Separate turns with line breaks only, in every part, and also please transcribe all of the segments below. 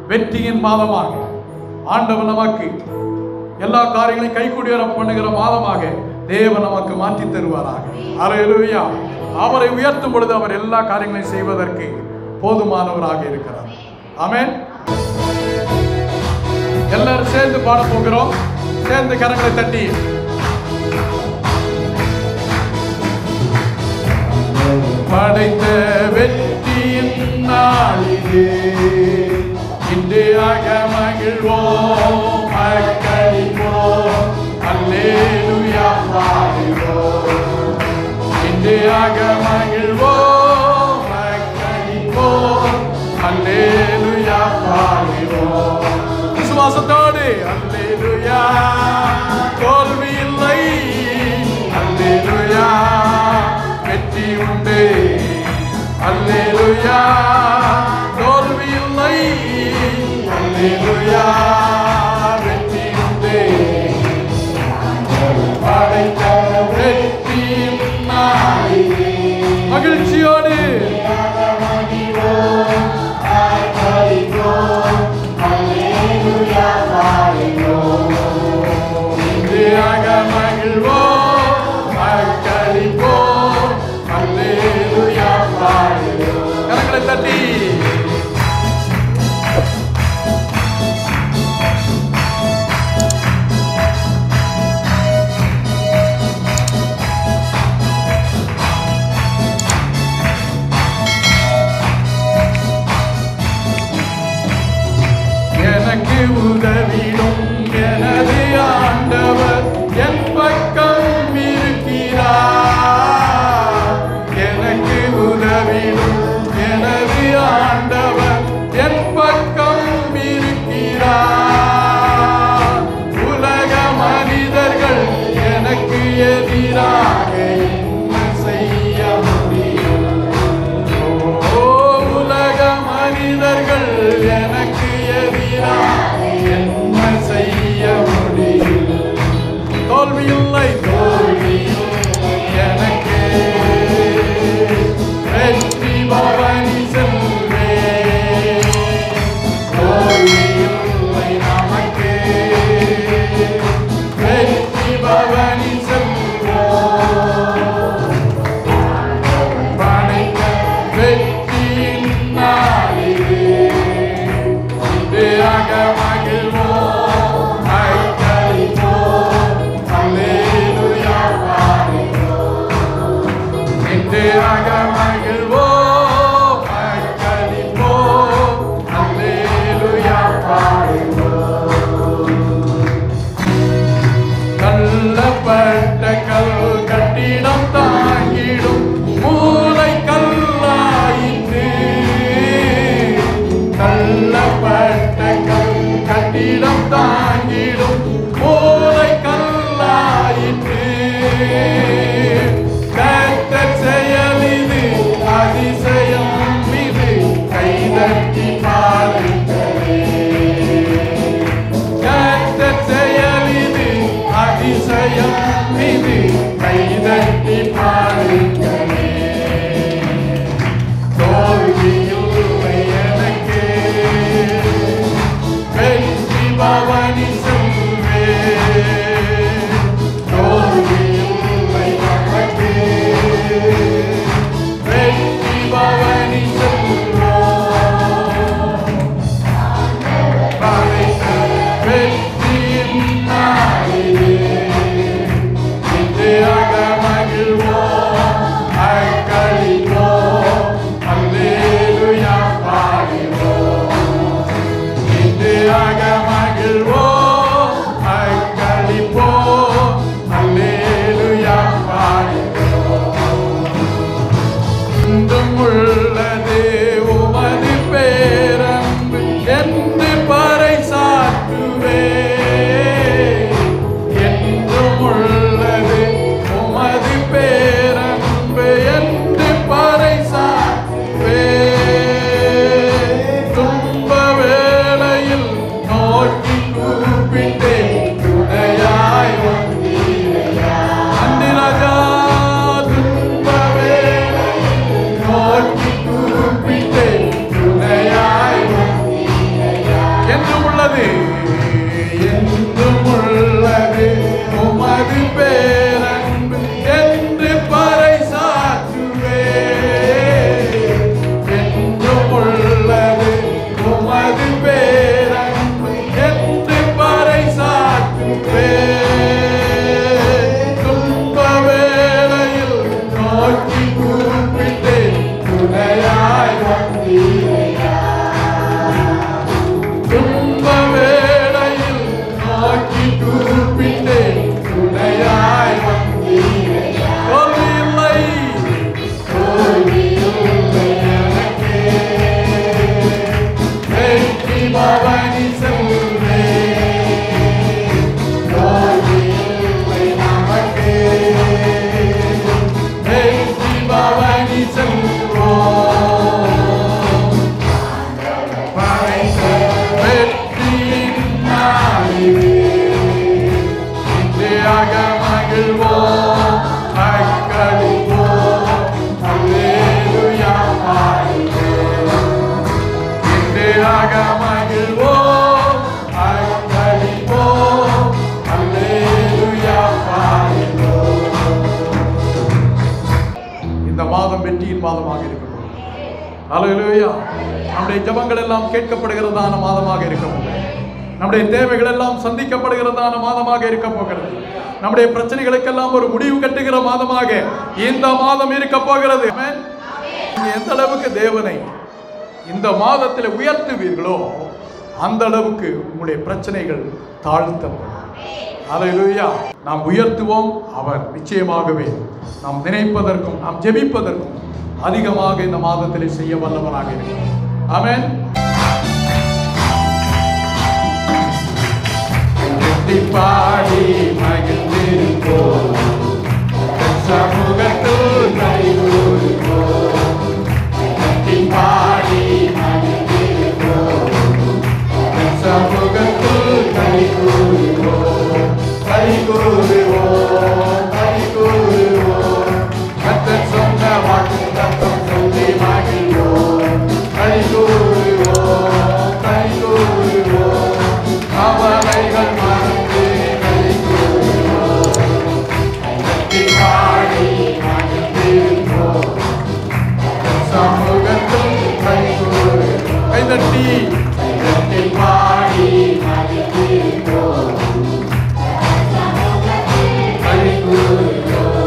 வெற்றியின் மாதமாக ஆண்டவர் நமக்கு எல்லா காரியங்களையும் கைகூடி வர பண்ணுகிற மாதமாக தேவன் நமக்கு மாற்றி தருவாராக அல்லேலூயா அவரை உயர்த்தும் பொழுது அவர் எல்லா காரியங்களையும் செய்வதற்கு போதுமானவராக இருக்கிறார் ஆமென் எல்லாரும் சேர்ந்து பாட போகிறோம் சேர்ந்து கரங்களை தட்டி படைத்த வெற்றியின் நாளிலே இன்று அகமகிழ்வோம் அக்களிப்போம் அல்லேலுயா பாடுவோம் இன்று அகமகிழ்வோம் அக்களிப்போம் அல்லேலுயா பாடுவோம் விசுவாசத்தோடு அல்லேலுயா தோல்வி இல்லை அல்லேலுயா வெற்றி உண்டு அல்லேலுயா தோல்வி இல்லை அல்லேலுயா வெற்றி உண்டு படைத்த வெற்றியின் நாளிலே மகிழ்ச்சியோடு இந்தியாக மகிழ்வோம் அக்களிப்போம் அல்லேலூயா பாடுவோம் கரங்களை தட்டி எனக்கு உதவிடும் எனது ஆண்டவர் என் பக்கம் இருக்கிறார் எனக்கு உதவிடும் எனது ஆண்டவர் என் பக்கம் இருக்கிறார் உலக மனிதர்கள் எனக்கு எதிராக என்ன செய்ய முடியும் ஓ உலக மனிதர்கள் எனக்கு எதிராக என்ன செய்ய முடியும் தோல்வி இல்லை தோல்வி எனக்கு வெற்றி பவனி செல்வே தோல்வி இல்லை நமக்கு வெற்றி பவனி செல்வோம் படைத்த வெற்றியின் நாளிலே இன்றையாக மகிழ்வோம் ஐக்களிப்போம் அல்லேலூயா பாடுவோம் இன்றையாக மகிழ்வோம் ஐக்களிப்போம் அல்லேலூயா பாடுவோம் கல்லப்பட்ட கல் கட்டிடம் தாங்கிடும் மூளை கல்லாயிற்று கல்லப்பட்ட கல் கட்டிடம் தாங்கிடும் மூளை கல்லாயிற்று கர்த்தர் செயல் இது அதிசயம் இது கைதட்டி பாருங்களே கர்த்தர் செயல் இது அதிசயம் இது கைதட்டி பாருங்களே தோல்வியில்லை எனக்கு வெற்றி பவனி செல்வே தோல்வியில்லை நமக்கு வெற்றி பவனி செல்வோம் படைத்த வெற்றியின் நாளிலே இன்றையாக உமது பேரன்பு என்று பறைசாற்றுவேன். துன்ப வேளையில் நோக்கி கூப்பிட்டேன், துணையாய் வந்தீரையா. துன்ப வேளையில் நோக்கி கூப்பிட்டேன், துணையாய் வந்தீரையா. தோல்வி இல்லை வெற்றி பவனி செல்வேன். தோல்வி இல்லை நமக்கே. வெற்றி பவனி செல்வோம். படைத்த வெற்றியின் நாளிலே இன்றையாக மகிழ்வோம், அக்களிப்போம். அல்லேலூயா பாடுவோம். இன்றையாக மகிழ்வோம், அக்களிப்போம். அல்லேலூயா பாடுவோம். இந்த மாதம் வெற்றியின் மாதமாக இருக்கும் அல்லேலூயா நம்முடைய ஜெபங்கள் எல்லாம் கேட்கப்படுகிறதான மாதமாக இருக்கும் நம்முடைய தேவைகள் எல்லாம் சந்திக்கப்படுகிறதான மாதமாக இருக்க போகிறது நம்முடைய பிரச்சனைகளுக்கெல்லாம் ஒரு முடிவு கட்டுகிற மாதமாக இந்த மாதம் இருக்க போகிறது Amen. நீங்க எந்த அளவுக்கு தேவனை இந்த மாதத்தில் உயர்த்துவீர்களோ அந்த அளவுக்கு உங்களுடைய பிரச்சனைகள் தாழ்த்தப்படும் அல்லேலூயா நாம் உயர்த்துவோம் அவர் நிச்சயமாகவே நாம் நினைப்பதற்கும் நாம் ஜெபிப்பதற்கும் அதிகமாக இந்த மாதத்திலே செய்ய வல்லவராக இருக்கிறார் ஆமென் கட்டி பாடி மகிழ்ந்திருப்போம் சமூகத்தில் கைகூறுவோம் கட்டி பாடி மகிழ்ந்திருப்போம் சமூகத்தில் கைகூறுவோம் கைகூறுவோம் கைகூறுவோம் கத்தர் சொன்ன வாக்கு தத்தம் சொல்லி மகிழ்வோம் கைகூறுவோம் கைகூறுவோம் கவலைகள் மறந்து கைகூறுவோம் கட்டி பாடி மகிழ்ந்திருப்போம் சமூகத்தில் கைகூறுவோம் கைதட்டி கைதட்டி பாடி மகிழ்ந்திருப்போம் கைகூறுவோம்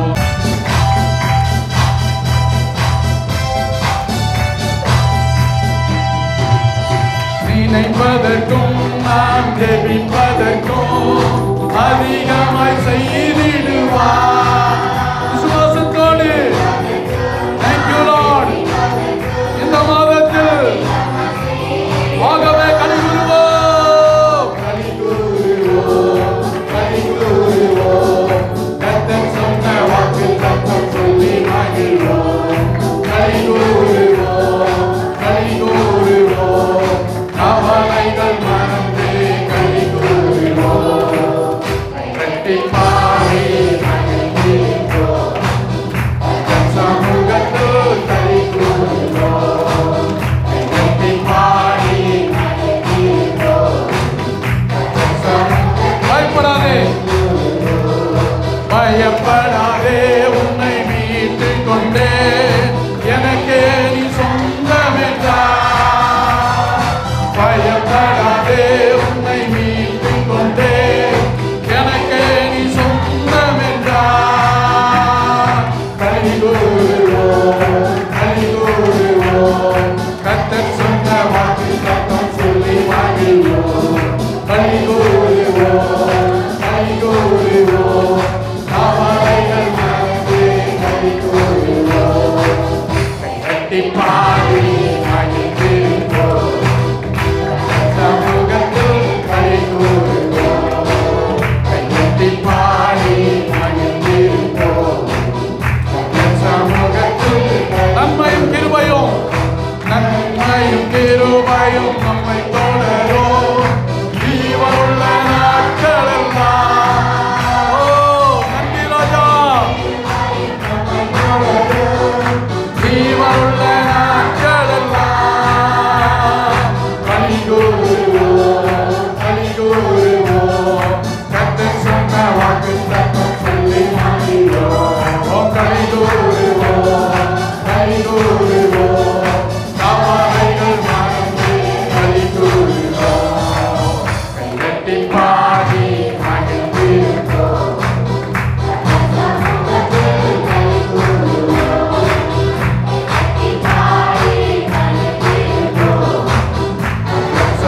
நினைப்பதற்கும் நாம் ஜெபிப்பதற்கும் அதிகமாய் செய்திடுவார் விசுவாசத்தோடு Thank you, Lord. இந்த மாதத்தில் ஆகவே கலிகுருவோம் கலிகுருவோம் கலிகுருவோம் கத்தன் சொன்ன வாக்கு தத்தம் சொல்லி மகிழ்வோம் கலிகுருவோம் கலிகுருவோம் கவலைகள் மறந்து கலிகுருவோம் கட்டி பாடி மகிழ்ந்திருப்போம் சமூகத்தில் கலிகுருவோம் கட்டி பாடி பயப்படாதே பயப்படாதே உன்னை மீட்டு கொண்டே எனக்கே நீ சொந்தமென்றார் பயப்படாதே உன்னை மீட்டு கொண்டே எனக்கே நீ சொந்தமென்றார் கலிகூறுவோம் கலிகூறுவோம் கத்தர் சொன்ன வாக்கு சத்தம் சொல்லி மகிழ்வோம் கலிகூறுவோம் கலிகூறுவோம் கவலைகள் மறந்து கலிகூறுவோம் கட்டி பாடி மகிழ்ந்திருப்போம் சமூகத்தில் கலிகூறுவோம் கையெட்டி பாடி மகிழ்ந்திருப்போம் சமூகத்தில் நன்மையும் கிருபையும் நன்மையும் கிருபையும் நம்மை தொடரும் ஜீவனுள்ள நாட்களெல்லாம் ஓ நன்றி ராஜா ஜீவனுள்ள நாட்களெல்லாம் கலிகூறுவோம் கலிகூறுவோம் கத்தர் சொன்ன வாக்கு தத்தம் சொல்லி மகிழ்வோம் கலிகூறுவோம் கலிகூறுவோம் கவலைகள் மறந்து கலி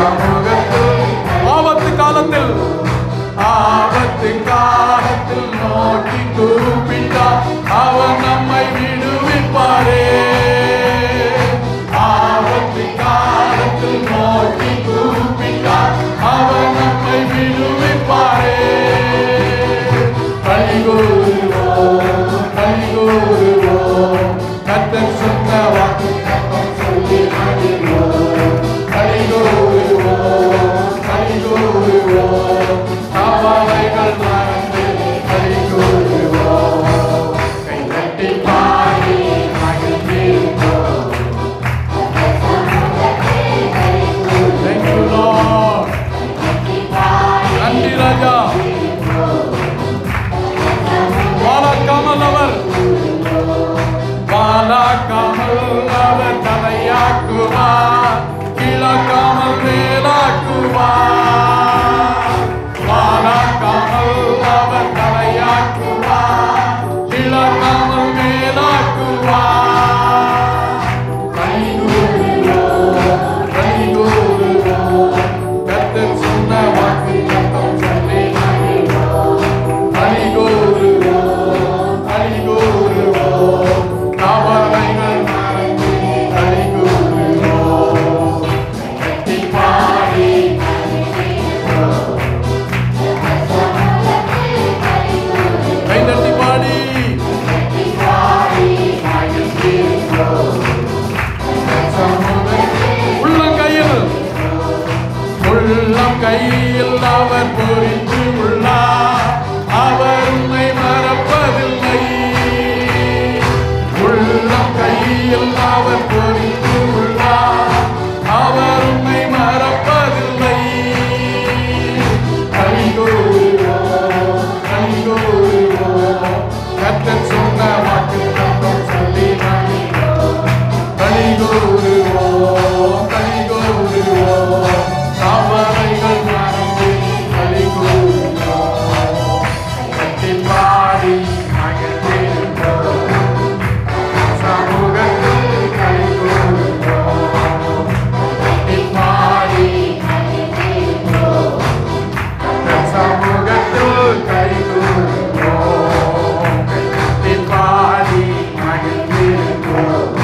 சமூகத்தில் ஆபத்து காலத்தில் ஆபத்து காலத்தில் நோக்கி கூப்பிட்டார் அவர் நம்மை விடுவிப்பாரே ஆபத்து காலத்தில் நோக்கி கூப்பிட்டார் அவர் நம்மை விடுவிப்பாரே கலிகூறுவோம் கலிகூறுவோம் கத்தர் சொன்ன வாக்கு தத்தம் சொல்லி மகிழ்வோம் கலிகூறுவோம் கலிகூறுவோம் கவலைகள் மறந்து கலிகூறுவோம் கைதட்டி பாடி மகிழ்ந்திருப்போம் Thank you, Lord. நன்றி ராஜா வாழாக்காமல் அவர் வாழாக்காமல் அவர் தலையாக்குவார் கீழாக்காமல் மேலாக்குவார் வாழாக்காமல் அவர் தலையாக்குவார் கீழாக்காமல் மேலாக்குவார் கைகூறுவோம் கைகூறுவோம் கர்த்தர் சொன்ன வாக்கு தத்தம் சொல்லி மகிழ்வோம் கலிகூறுவோம் கலிகூறுவோம் கவலைகள் மறந்து கலிகூறுவோம் கட்டி பாடி கைதட்டி பாடி உள்ளங்கையில் உள்ளம் கையில் அவர் பொறித்து உள்ளார் அவர் உன்னை மறப்பதில்லை உள்ளம் கையில் அவர் பொறித்து உள்ளார் அவர் உன்னை மறப்பதில்லை கலிகூறுவோம் கலிகூறுவோம் கத்தர் சொன்ன வாக்கு தத்தம் சொல்லி மகிழ்வோம் கலிகூறுவோம் கலிகூறுவோம் கவலைகள் மறந்து கலிகூறுவோம் கட்டி பாடி மகிழ்ந்திருப்போம் சமூகத்தில் கலிகூறுவோம் கட்டி பாடி சமூகத்தில் கலிகூறுவோம் கட்டி பாடி மகிழ்ந்திருப்போம்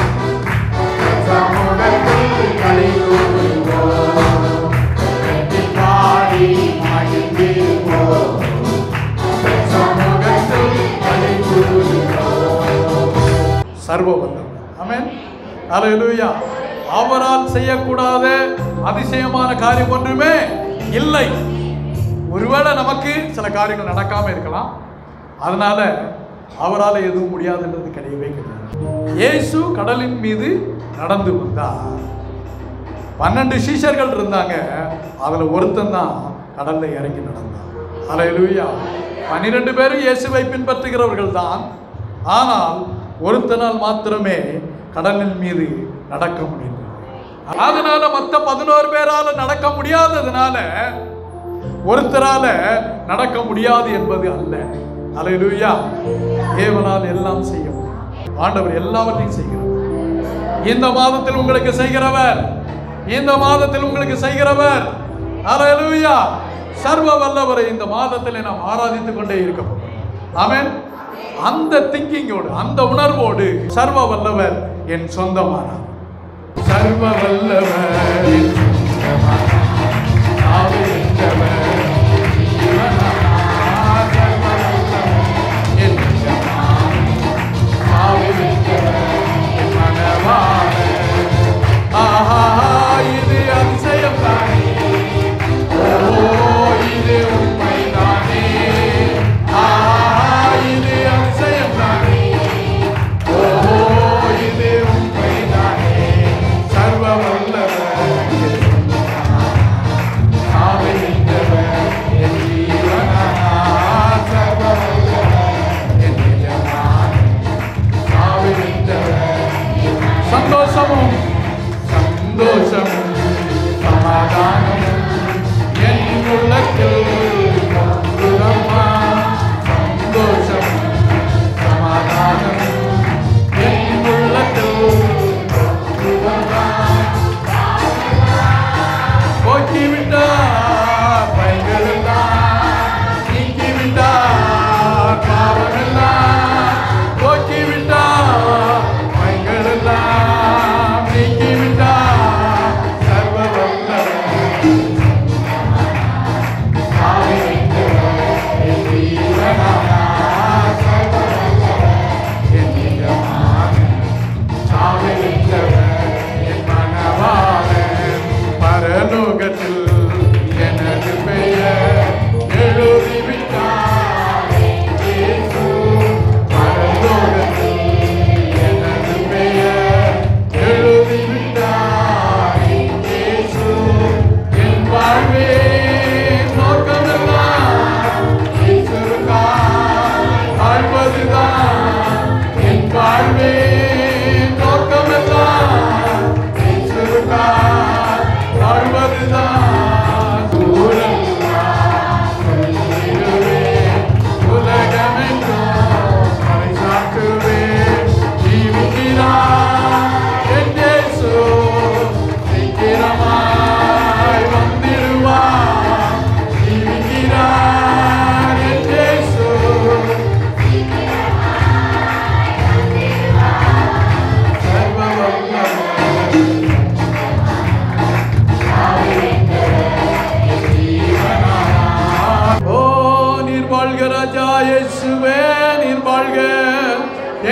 சமூகத்தில் கலிகூறுவோம் கட்டி பாடி மகிழ்ந்திருப்போம் சமூகத்தில் கலிகூறுவோம் சர்வ வல்லவர் ஆமென் ஹalleluya அவரால் செய்யக்கூடாத அதிசயமான காரியம் ஒன்றுமே இல்லை ஒருவேளை நமக்கு சில காரியங்கள் நடக்காம இருக்கலாம் அதனால அவரால் எதுவும் முடியாதுன்றது கிடையவே கிடையாது இயேசு கடலின் மீது நடந்து வந்தார் பன்னெண்டு சீஷர்கள் இருந்தாங்க அதுல ஒருத்தன் தான் கடல்ல இறங்கி நடந்தான் ஹalleluya பன்னிரெண்டு பேரும் இயேசுவை பின்பற்றுகிறவர்கள் தான் ஆனால் ஒருத்தனால் மாத்திரமே கடலின் மீது நடக்க முடிந்தது அதனால மற்ற பதினோரு பேரால நடக்க முடியாததுனால ஒருத்தரால நடக்க முடியாது என்பது அல்ல ஹalleluya தேவனால் எல்லாம் செய்ய முடியும் ஆண்டவர் எல்லாவற்றையும் செய்கிறவர் இந்த மாதத்தில் உங்களுக்கு செய்கிறவர் இந்த மாதத்தில் உங்களுக்கு செய்கிறவர் ஹalleluya சர்வ வல்லவரை இந்த மாதத்தில் நாம் ஆராதித்துக் கொண்டே இருக்க போகிறோம் ஆமென் அந்த திங்கிங்கோடு அந்த உணர்வோடு சர்வ வல்லவர் என் சொந்தமானார் சர்வ வல்லவர் என் சொந்தமானார். ஆவியற்றவர் இவனானார். சர்வ வல்லவர் என் சொந்தமானார். ஆவியற்றவர் என் மனவாளர். ஆஹா இது அதிசயம் தானே ஓ இது உண்மைதானே ஆஹா இது அதிசயம் தானே ஓ இது உண்மைதானே சர்வ வல்லவர்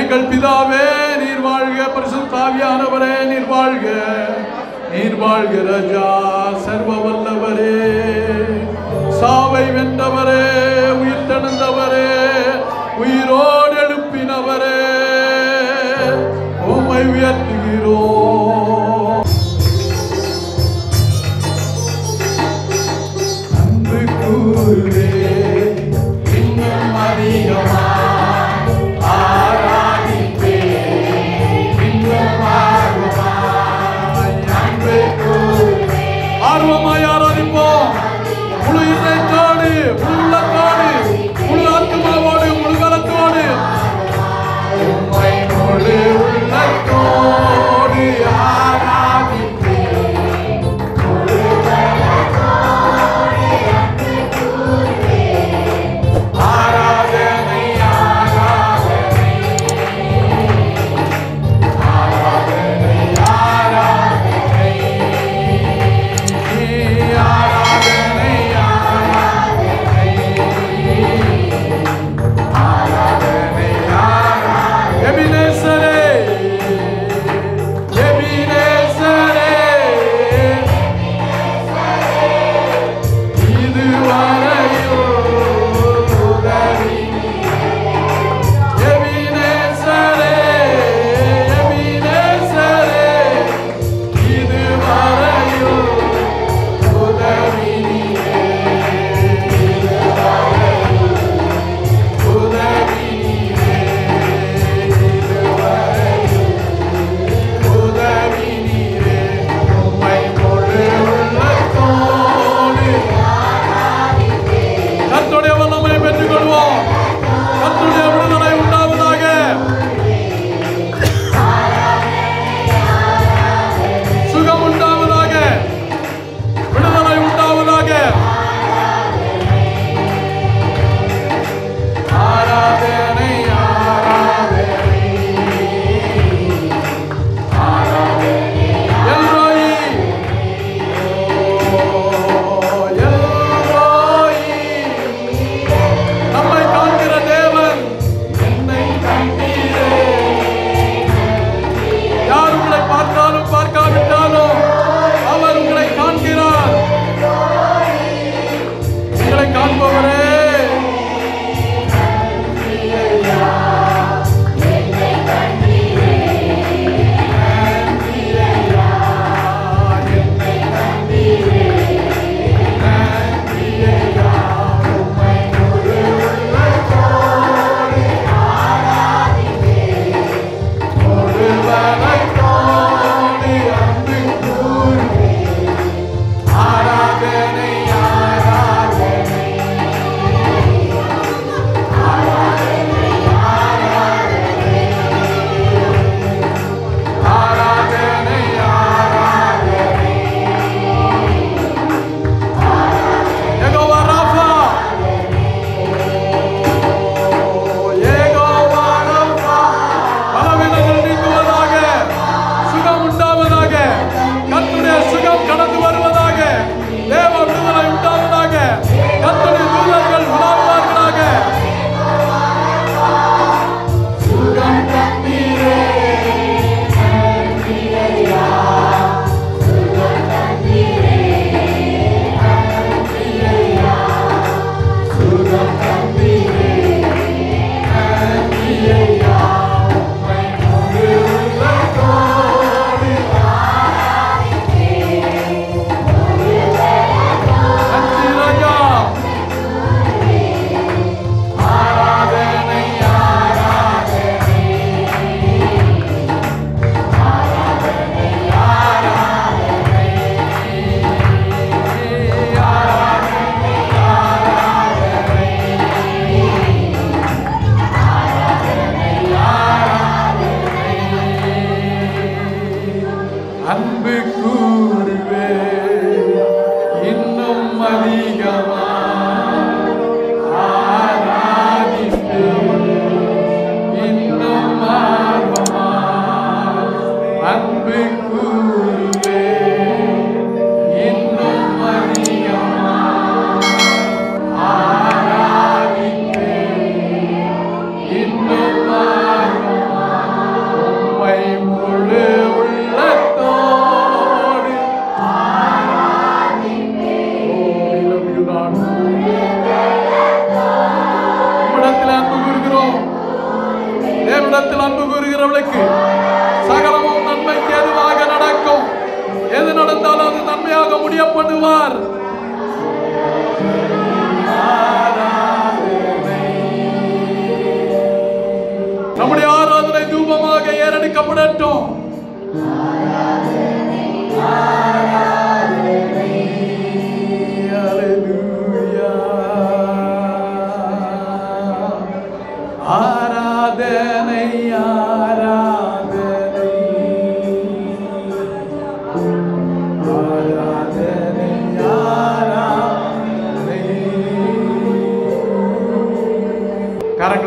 எங்கள் பிதாவே நீர் வாழ்க பரிசுத்தாவியானவரே நீர் வாழ்க நீர் வாழ்க ராஜா சர்வ வல்லவரே சாவை வென்றவரே உயிர் தணந்தவரே உயிரோடு எழுப்பினவரே உம்மை உயர்த்துகிறோம் அன்பு கூறுவே இன்னும் அதிகமாய் ஆராதிப்பே இன்னும் ஆர்வமாய் அன்பு கூறுவே ஆர்வமாய் ஆராதிப்போம் முழு இதயத்தோடு முழு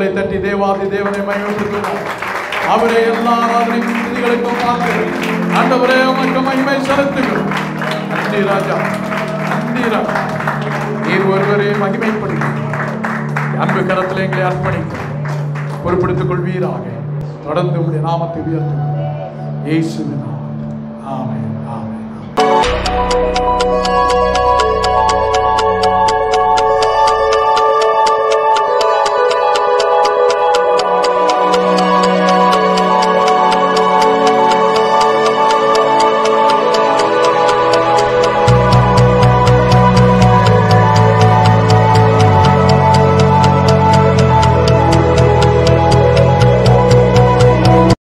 கரங்களை தட்டி தேவாதி தேவனை மகிமைப்படுத்துவோம் அவரே எல்லா ஆராதனைக்கும் துதிகளுக்கும் பார்த்து ஆண்டவரே உமக்கு மகிமை செலுத்துகிறோம் நன்றி ராஜா நன்றி ராஜா நீர் ஒருவரே மகிமைப்படுகிறோம் அன்பு கரத்தில் எங்களை அர்ப்பணிக்கிறோம் பொறுப்படுத்திக் கொள்வீராக தொடர்ந்து உடைய நாமத்தை உயர்த்தும் இயேசுவின் நாமத்தில் ஆமென்